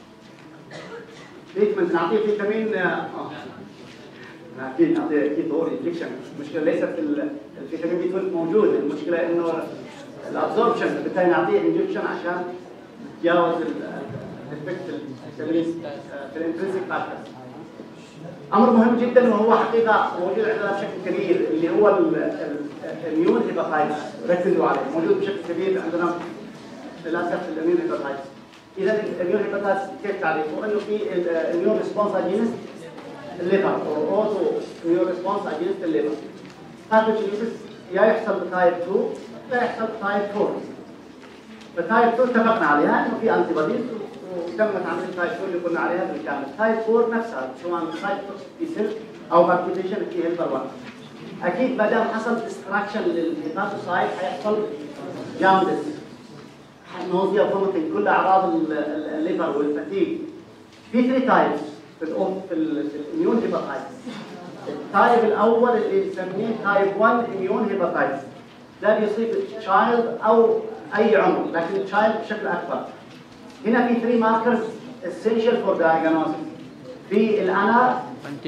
تريتمنت نعطيه فيتامين اه اكيد نعطيه اكيد ضروري انجكشن المشكله ليست الفيتامين بي 12 موجود المشكله انه الابزوربشن بالتالي نعطيه انجكشن عشان نتجاوز الافكت في الانترنسيك فاكتور امر مهم جدا وهو حقيقه موجود عندنا بشكل كبير اللي هو الاميون هيباتايتس ركزوا عليه موجود بشكل كبير عندنا للاسف الاميون هيباتايتس اذا الاميون هيباتايتس كيف تعرفوا انه في الاميون ريسبونس اجينست الليفر او اوتو اميون ريسبونس اجينست الليفر باثوجينيسيس يا يحصل بتايب 2 لا يحصل بتايب 4 فتايب 2 اتفقنا عليها انه في انتي بوديز وتمت عمليه تايب 2 اللي قلنا عليها بالكامل تايب 4 نفسها سواء تايب في سيل او اكتيفيشن في هيلبر 1 اكيد ما دام حصل ديستراكشن للهيباتوسايت حيحصل جاوندس نوزيا فوميتنج كل اعراض الليفر والفتيج في 3 تايبس في الأم في الاميون هيباتايتس التايب الاول اللي بنسميه تايب 1 اميون هيباتايتس ده بيصيب تشايلد او اي عمر لكن تشايلد بشكل اكبر هنا في 3 ماركرز essential for diagnosis في الانا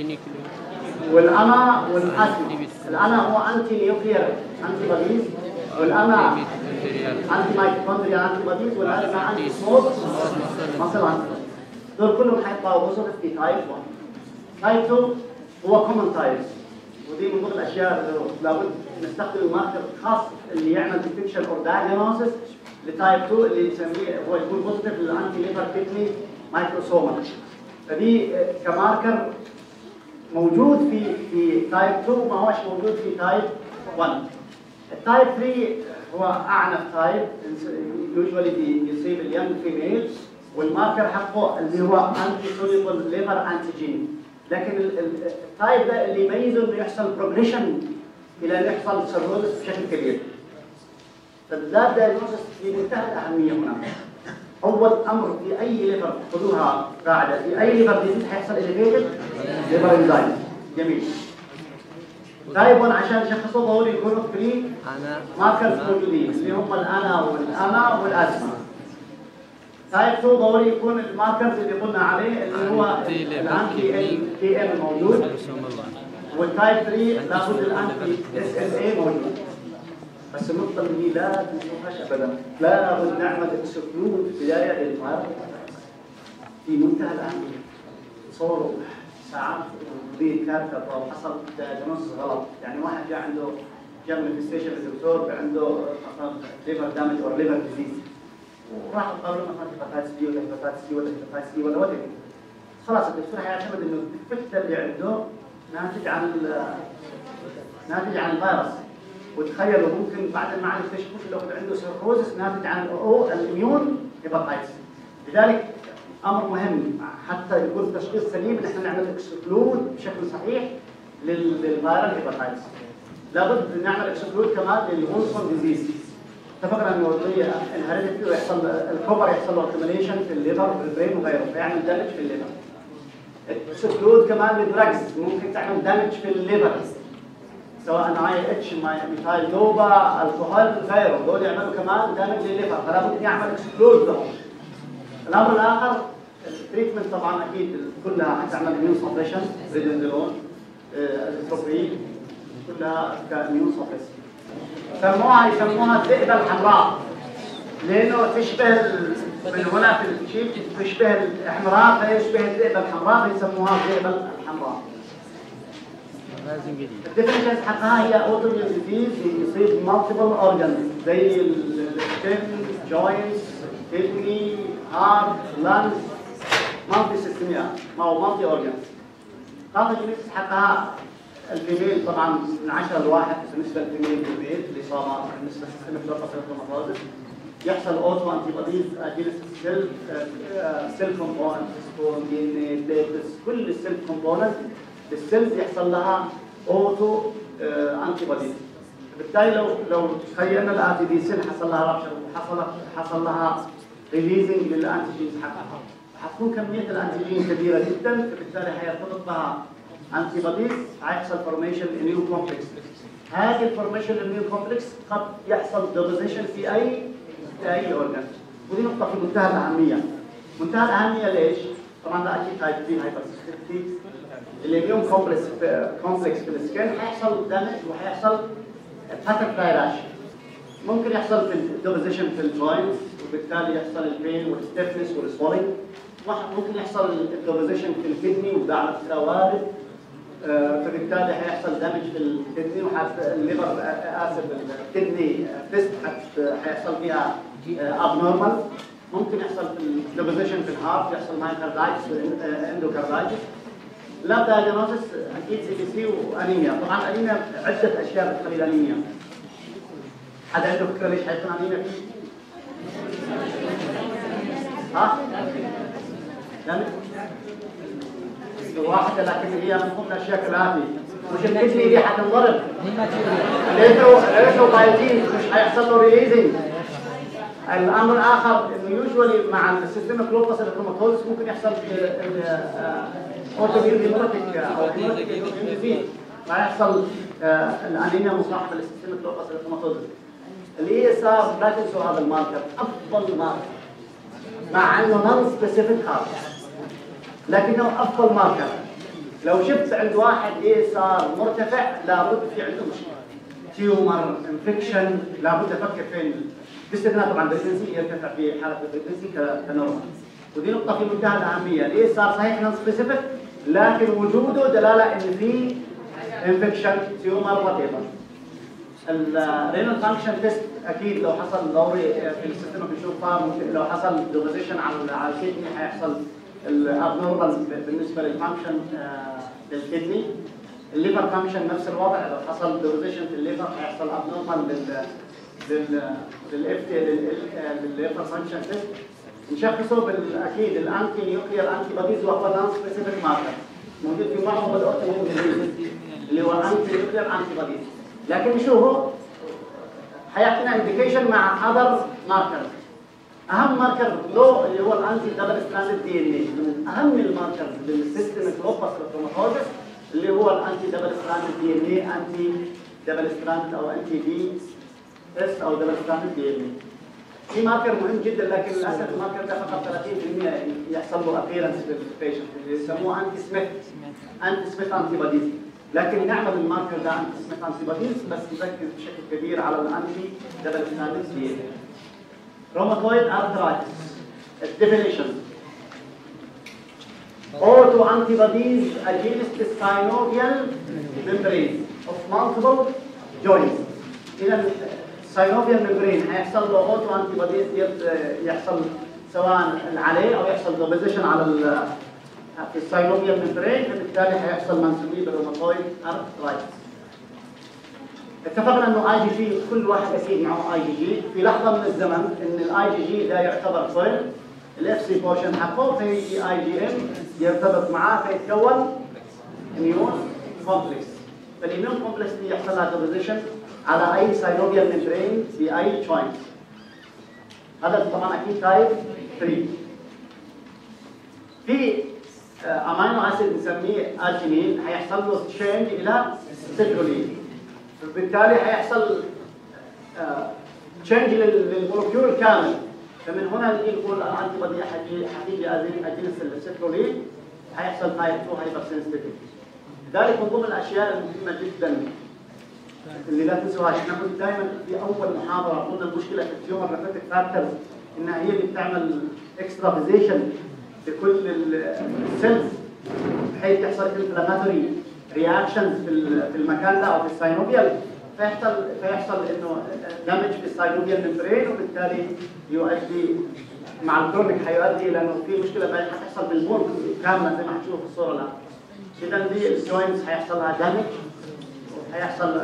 والانا والاسما الانا هو انتي نيوكليير انتي بوديز والانا انتي مايتوكوندريا انتي بوديز والاسما انتي سموث مصل انتي دول كلهم حيطلعوا بوزيتيف في تايب 1 تايب 2 هو كومن تايبس ودي من ضمن الاشياء اللي لابد نستخدم الماركر الخاص اللي يعمل ديتكشن اور دايجنوستس لتايب 2 اللي نسميه هو يكون بوزيتيف للانتي ليفر كيدني مايكروسوما فدي كماركر موجود في في تايب 2 ما هوش موجود في تايب 1 التايب 3 هو اعنف تايب يوجوالي بيصيب اليانج فيميل والماركر حقه اللي هو انتي سوليبل ليفر انتيجين لكن التايب ده اللي يميزه انه يحصل بروجريشن الى ان يحصل سيروزس بشكل كبير فالذات دايجنوستس في منتهى الاهميه هنا اول امر في اي ليفر خذوها قاعده في اي ليفر ديزيز حيحصل اليفيتد ليفر انزايم جميل تايب 1 عشان يشخصوا ضروري يكونوا فري ماركرز موجودين اللي هم الانا والانا والازمه تايب 2 ضروري يكون الماركرز اللي قلنا عليه اللي هو الانتي تي ام موجود والتايب 3 لابد الانتي اس ام اي موجود بس النقطة اللي لا تنسوهاش أبدا لابد نعمل اكسكلود بداية للفاير في منتهى الأهمية تصوروا ساعات دي كارثة أو حصل دياجنوز غلط يعني واحد جاء عنده جاء من الستيشن الدكتور عنده ليفر دامج أو ليفر ديزيز وراح قالوا له مثلا هيباتايتس بي ولا هيباتايتس سي ولا هيباتايتس سي ولا وات خلاص الدكتور حيعتمد انه الديفكت اللي عنده ناتج عن ناتج عن الفيروس وتخيلوا ممكن بعد ما يكتشفوا لو عنده سيروزس ناتج عن او الاميون هيباتايتس لذلك امر مهم حتى يكون التشخيص سليم ان احنا نعمل اكسكلود بشكل صحيح للفيرال هيباتايتس لابد نعمل اكسكلود كمان للهولسون ديزيز اتفقنا انه هي الهيريديتي ويحصل الكوبر يحصل له اكيوميليشن في الليفر وفي البرين وغيره فيعمل دامج في الليفر اكسكلود كمان للدراجز ممكن تعمل دامج في الليفر سواء اي اتش ميثايل دوبا الكحول غيره دول يعملوا كمان دامج للليفر فلا بد يعمل اكسكلود لهم الامر الاخر التريتمنت طبعا اكيد كلها حتعمل اميون سبريشن ريدندرون الاتروبين كلها كاميون سبريشن سموها يسموها الذئبه الحمراء لانه تشبه من هنا في الشيب تشبه الاحمرار فيشبه الذئبه الحمراء فيسموها الذئبه الحمراء الديفرنشنز حقها هي اوتوميون ديزيز يصيب مالتيبل اورجانز زي السكن جوينتس كدني هارت لانز مالتي سيستميا ما هو مالتي اورجانز باثوجينيسيس حقها الفيميل طبعا من 10 لواحد بالنسبه للفيميل البيت الاصابه بالنسبه لسيستم الروماتوزس يحصل اوتو انتي بوديز اجينست سيل سيل كومبوننت دي ان بليتس كل السيل كومبوننت السيلز يحصل لها اوتو انتي بوديز بالتالي لو لو تخيلنا الاتي دي سيل حصل لها رابشر وحصل حصل لها ريليزنج للانتيجينز حقها حتكون كميه الانتيجين كبيره جدا فبالتالي حيرتبط بها انتي بوديز حيحصل فورميشن اميون كومبلكس هذه الفورميشن اميون كومبلكس قد يحصل ديبوزيشن في اي في اي اورجان ودي نقطه في منتهى الاهميه منتهى الاهميه ليش؟ طبعا ده اكيد تايب 3 هايبر الاميون كومبلكس كومبلكس في السكن حيحصل دامج وحيحصل باتر فلاش ممكن يحصل في الديبوزيشن في الجوينتس وبالتالي يحصل البين والستيفنس والسوالينج ممكن يحصل الديبوزيشن في الكدني وضعف وارد فبالتالي حيحصل دامج في الكدني والليفر اسف الكدني تيست حيحصل فيها ابنورمال ممكن يحصل في الديبوزيشن في الهارت يحصل مايكاردايتس واندوكاردايتس لا دايجنوستس اكيد سي بي سي وانيميا طبعا انيميا عده اشياء بتخلي الانيميا حد عنده فكره ليش حيكون انيميا فيه؟ ها؟ يعني واحدة لكن هي من ضمن الاشياء كالاتي مش الكدني دي حتنضرب ليتو ليتو بايتين مش هيحصل له ريليزنج الامر الاخر انه يوجوالي مع السيستم كلوبس الكروماتوزس ممكن يحصل اوتوميون هيموريتك او هيموريتك فيحصل الانيميا مصاحبه للسيستم كلوبس الكروماتوزس الاي اس ار لا تنسوا هذا الماركر افضل ماركر مع انه نون سبيسيفيك هارت لكنه افضل ماركر لو شفت عند واحد اي اس ار مرتفع لابد في عنده مشكله تيومر انفكشن لابد افكر فين باستثناء طبعا بريجنسي يرتفع في حاله البريجنسي كنورمال ودي نقطه في منتهى الاهميه الاي اس ار صحيح نون سبيسيفيك لكن وجوده دلاله ان في انفكشن تيومر وات ايفر الرينال فانكشن تيست اكيد لو حصل دوري في السيستم بنشوفها ممكن لو حصل دوبوزيشن على على الكدني هيحصل الابنورمال بالنسبه للفانكشن للكدني الليفر فانكشن نفس الوضع لو حصل دوبوزيشن في الليفر هيحصل ابنورمال لل لل للاف للليفر فانكشن تيست نشخصه بالاكيد الانتي نيوكليير انتي بوديز وهو نون سبيسيفيك ماركر موجود في معظم الاورتوموبيل اللي هو انتي نيوكليير انتي بوديز لكن شو هو حيعطينا انديكيشن مع اذر ماركرز اهم ماركر لو اللي هو الانتي دبل ستراند دي ان اي من اهم الماركرز للسيستم كلوبس ريتروماتوزس اللي هو الانتي دبل ستراند دي ان اي انتي دبل ستراند او انتي دي اس او دبل ستراند دي ان اي في ماركر مهم جدا لكن للاسف الماركر ده فقط 30% يحصل له ابيرنس في البيشنت اللي يسموه انتي سميث انتي سميث انتي بوديز لكن نعمل الماركر ده انتي سميث انتي بوديز بس نركز بشكل كبير على الانتي دبل ستراند دي ان اي rheumatoid arthritis. Definition. Autoantibodies against the synovial membrane of multiple joints. إذا synovial membrane هيحصل له autoantibodies يحصل سواء عليه أو يحصل deposition على ال في الساينوفيال membrane فبالتالي هيحصل منسوبية بالروماتويد arthritis. اتفقنا انه اي جي جي كل واحد اكيد معه اي جي جي في لحظه من الزمن ان الاي جي جي ده يعتبر فويل الاف سي بورشن حقه فيجي اي جي ام يرتبط معاه فيتكون اميون كومبلكس فالاميون كومبلكس دي يحصل لها ديبوزيشن على اي ساينوفيال ميمبرين في اي جوينت هذا طبعا اكيد تايب 3 في امينو اسيد نسميه ارجينين هيحصل له تشينج الى سيترولين فبالتالي هيحصل تشينج للمولكيول كامل فمن هنا نجي نقول الانتي بودي حتيجي اجنس السيترولين هيحصل تايب 2 هايبر سنسيتيفيتي ذلك من ضمن الاشياء المهمه جدا اللي لا تنسوهاش احنا كنت دائما في اول محاضره قلنا المشكله في التيومر ريفلكتيف فاكتورز انها هي اللي بتعمل اكسترافيزيشن لكل السيلز بحيث تحصل انفلاماتوري رياكشنز في في المكان ده او في الساينوفيال فيحصل فيحصل انه دامج في الساينوفيال ممبرين وبالتالي يؤدي مع الكرونيك هيؤدي لانه في مشكله بعدين حتحصل بالبون كامله زي ما حتشوفوا في الصوره الان اذا دي الجوينتس هيحصل لها دامج وهيحصل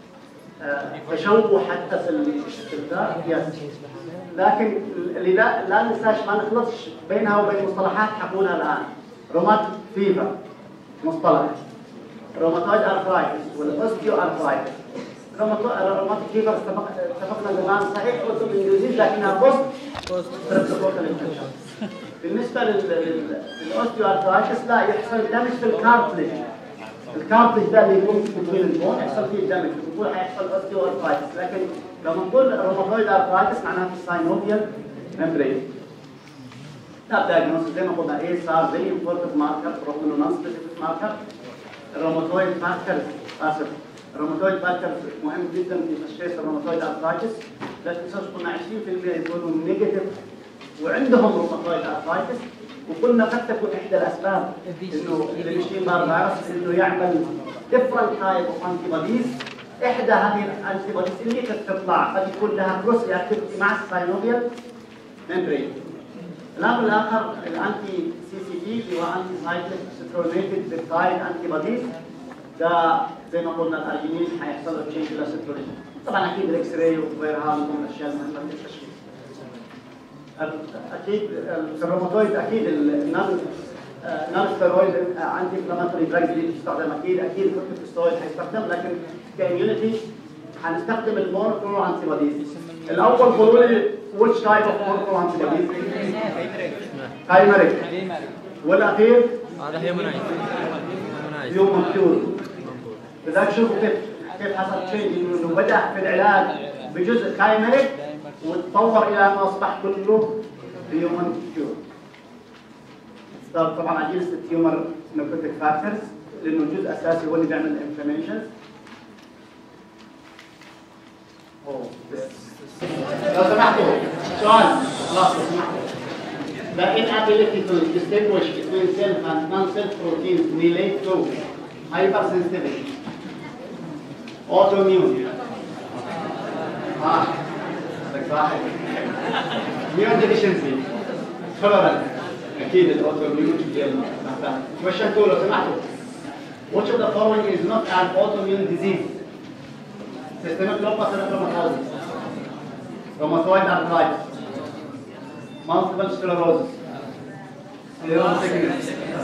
تشوه حتى في الذات يس لكن اللي لا لا ننساش ما نخلصش بينها وبين مصطلحات حقولها الان رومات فيفر مصطلح روماتويد ارثرايتس والاوستيو ارثرايتس روماتيك فيفر اتفقنا زمان صحيح قلت بالانجليزي لكنها بوست ستريبتوكوكال انفكشن بالنسبه للاوستيو ارثرايتس لا يحصل دمج في الكارتلج الكارتلج ده اللي يكون في البون يحصل فيه دمج بنقول هيحصل اوستيو ارثرايتس لكن لما نقول روماتويد ارثرايتس معناها في الساينوفيال ممبرين ده دايجنوستس زي ما قلنا ايه صار زي امبورتنت ماركر رغم انه نون سبيسيفيك ماركر الروماتويد فاكتورز اسف الروماتويد فاكتورز مهم جدا في تشخيص الروماتويد ارثرايتس لا تنسوش قلنا 20% يكونوا نيجاتيف وعندهم روماتويد ارثرايتس وقلنا قد تكون احدى الاسباب انه اللي بيشتغل مع الفيروس انه يعمل ديفرنت تايب اوف انتي بوديز احدى هذه الانتي بوديز اللي قد تطلع قد يكون لها كروس رياكتيفيتي مع الساينوفيال ممبرين الامر الاخر الانتي سي سي تي اللي هو انتي سايكليك سترونيتد بيبتايد انتي بوديز ده زي ما قلنا الارجينين هيحصل له تشينج الى سترونيت طبعا اكيد الاكس راي وغيرها من الاشياء المهمه في التشخيص اكيد الروماتويد اكيد النون نون ستيرويد انتي انفلاماتوري دراجز اللي بتستخدم اكيد اكيد الكورتيكوستيرويد هيستخدم لكن كاميونيتي هنستخدم المونوكلونال انتي بوديز الاول قولوا لي which type of monoclonal antibodies كايمريك والاخير هذا هيومنايز هيومن كيور بدك تشوفوا كيف كيف حصل تشينج انه بدا في العلاج بجزء كايمريك وتطور الى انه اصبح كله هيومن تيومر طبعا اجهزه التيومر نيكوتيك فاكتورز لانه جزء اساسي هو اللي بيعمل الانفلاميشن لو سمحتوا سؤال خلاص لو سمحتوا The inability to distinguish between self and non-self proteins relate to hypersensitivity, autoimmune, ah, like واحد immune deficiency, tolerance, أكيد الأوتوميون Question two لو سمحتوا Which of the following is not an autoimmune disease? Systemic lupus erythematosus, rheumatoid arthritis, multiple sclerosis, neuron sickness.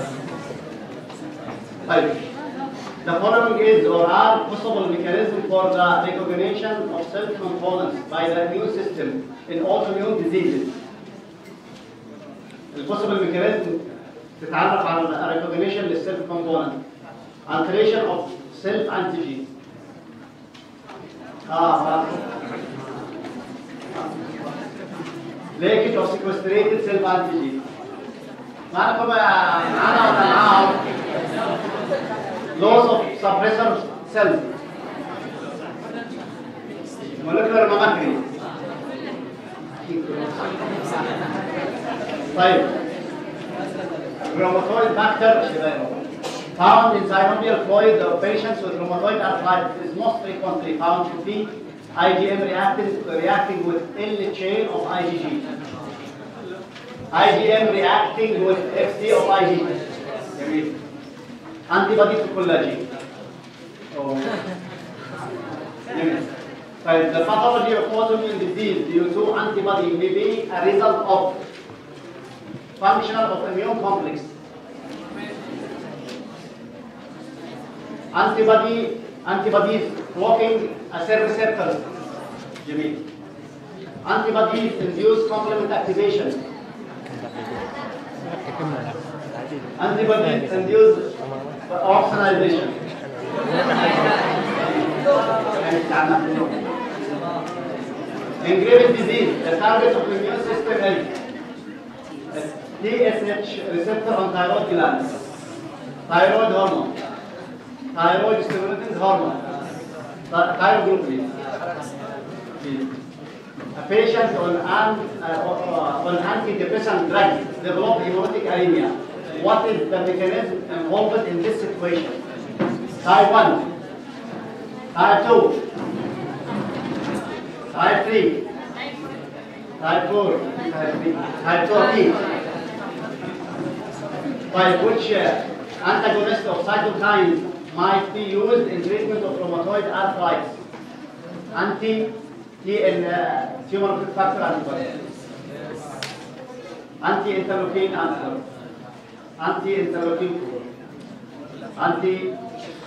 طيب. The following is or are possible mechanism for the recognition of cell components by the immune system in autoimmune diseases. The possible mechanism تتعرف على recognition للسيلف component. Alteration of self antigen. اه leakage of sequestrated self antigen. معاكم معانا ولا معاهم؟ loss of suppressor cells. molecular mimicry. طيب. rheumatoid factor found in synovial fluid of patients with rheumatoid arthritis is most frequently found to be IgM reacting, reacting with L chain of IgG. IgM reacting with Fc of IgG. جميل. Antibody to collagen. Oh. جميل. طيب, the pathology of autoimmune disease due to antibody may be a result of functional of immune complex. Antibody, antibodies blocking a cell receptors. جميل. Antibodies induce complement activation. Antibodies induce opsonization. Engraved disease, the target of the immune system is TSH receptor on thyroid gland, thyroid hormone, thyroid stimulating hormone, th- thyroglobulin. A patient on, an, uh, on antidepressant drugs develop hemolytic anemia. What is the mechanism involved in this situation? Type 1, type 2, type 3, type 4, type 3, type 2 by which uh, antagonist of cytokines might be used in treatment of rheumatoid arthritis. Anti TN, uh, tumor factor antibody. Anti-interleukin antibody. Anti-interleukin 4. Anti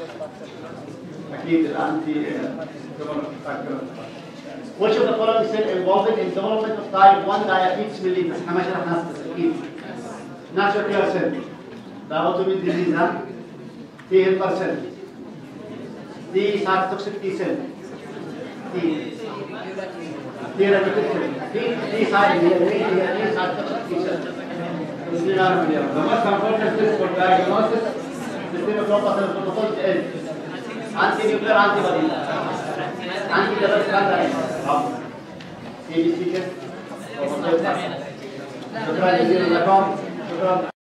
أكيد الأنتي tumor factor Which of the following cell involved in development of type 1 diabetes mellitus؟ احنا ما شرحنا أكيد. Natural killer cell. ده autoimmune disease ها؟ T helper cell. T cytotoxic T cell. T T reticular cell. T T side هي هي T cytotoxic T cell. دي نعرف اليوم. The most important test for diagnosis systemic lupus erythematosus is anti-nuclear antibody. Anti-double strand ABC test. شكرا جزيلا لكم. شكرا